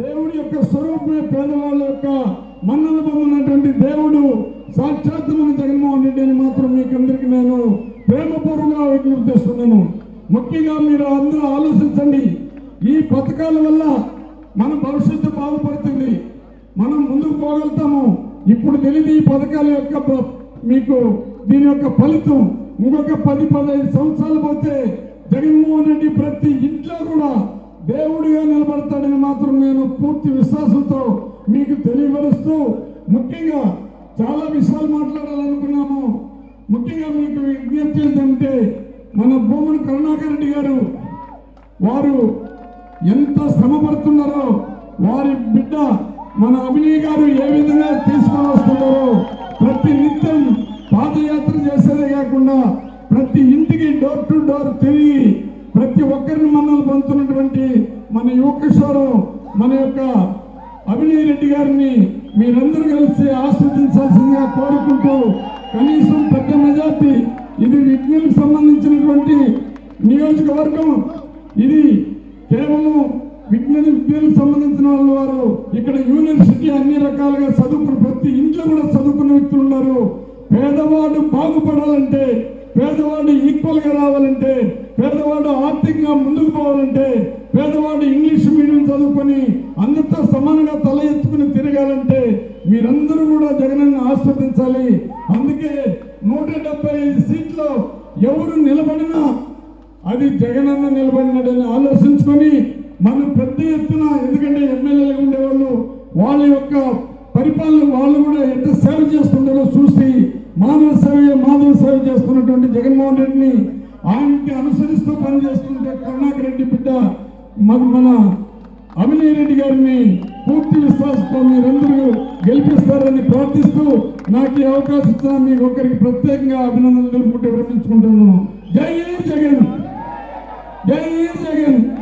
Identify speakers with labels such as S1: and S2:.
S1: దేవుడి యొక్క స్వరూపమే పేదవాళ్ళ యొక్క మన్నలు పొందినటువంటి దేవుడు సాక్షాత్ మన జగన్మోహన్ రెడ్డి అని మాత్రం మీకందరికీ నేను ప్రేమపూర్వకంగా విజ్ఞప్తి చేస్తున్నాను ముఖ్యంగా మీరు అందరూ ఆలోచించండి ఈ పథకాల వల్ల మన భవిష్యత్తు బాగుపడుతుంది మనం ముందుకు పోగలుగుతాము ఇప్పుడు తెలియదు ఈ పథకాల యొక్క ప- మీకు దీని యొక్క ఫలితం ఇంకొక పది పదహైదు సంవత్సరాలు పోతే జగన్మోహన్ రెడ్డి ప్రతి ఇంట్లో కూడా దేవుడిగా నిలబడతాడని మాత్రం నేను పూర్తి విశ్వాసంతో మీకు తెలియపరుస్తూ ముఖ్యంగా చాలా విషయాలు మాట్లాడాలనుకున్నాము ముఖ్యంగా మీకు విజ్ఞప్తి ఏంటంటే మన భూమన కరుణాకర్ రెడ్డి గారు వారు ఎంత శ్రమ పడుతున్నారో వారి బిడ్డ మన అభినయ్ గారు ఏ విధంగా తీసుకొని వస్తున్నారో ప్రతి నిత్యం పాదయాత్ర చేసేదే కాకుండా ప్రతి ఇంటికి డోర్ టు డోర్ తిరిగి ప్రతి ఒక్కరిని మనల్ని పొందుతున్నటువంటి మన యువకిషోరు మన యొక్క అభినయ్ రెడ్డి గారిని మీరందరూ కలిసి ఆస్వాదించాల్సిందిగా కోరుకుంటూ కనీసం పెద్ద మెజార్టీ ఇది విజ్ఞానికి సంబంధించినటువంటి నియోజకవర్గం ఇది కేవలం విజ్ఞాన విద్యలకు సంబంధించిన వాళ్ళు వారు ఇక్కడ యూనివర్సిటీ అన్ని రకాలుగా చదువుకున్న ప్రతి ఇంట్లో కూడా చదువుకున్న వ్యక్తులు ఉన్నారు పేదవాడు బాగుపడాలంటే పేదవాడు ఈక్వల్ గా రావాలంటే పేదవాడు ఆర్థికంగా ముందుకు పోవాలంటే పేదవాడు ఇంగ్లీష్ మీడియం చదువుకొని అందరితో సమానంగా తల ఎత్తుకుని తిరగాలంటే మీరందరూ కూడా జగనన్న ఆస్వాదించాలి అందుకే నూట డెబ్బై ఐదు సీట్లు ఎవరు నిలబడినా అది జగనన్న నిలబడినాడని ఆలోచించుకొని మనం పెద్ద ఎత్తున ఎందుకంటే ఎమ్మెల్యేలు ఉండేవాళ్ళు వాళ్ళ యొక్క పరిపాలన వాళ్ళు కూడా ఎంత సేవ చేస్తుంటారో చూసి మానవ సేవ మానవ సేవ చేస్తున్నటువంటి జగన్మోహన్ రెడ్డిని ఆయనకి అనుసరిస్తూ పనిచేస్తుంటే కరుణాకర్ రెడ్డి బిడ్డ మన మన అభినయ్ రెడ్డి గారిని పూర్తి విశ్వాసంతో మీరందరూ గెలిపిస్తారని ప్రార్థిస్తూ నాకు ఈ అవకాశం ఇచ్చిన మీకు ఒకరికి ప్రత్యేకంగా అభినందనలు తెలుపుకుంటూ విరమించుకుంటున్నాను జై జగన్ జై జగన్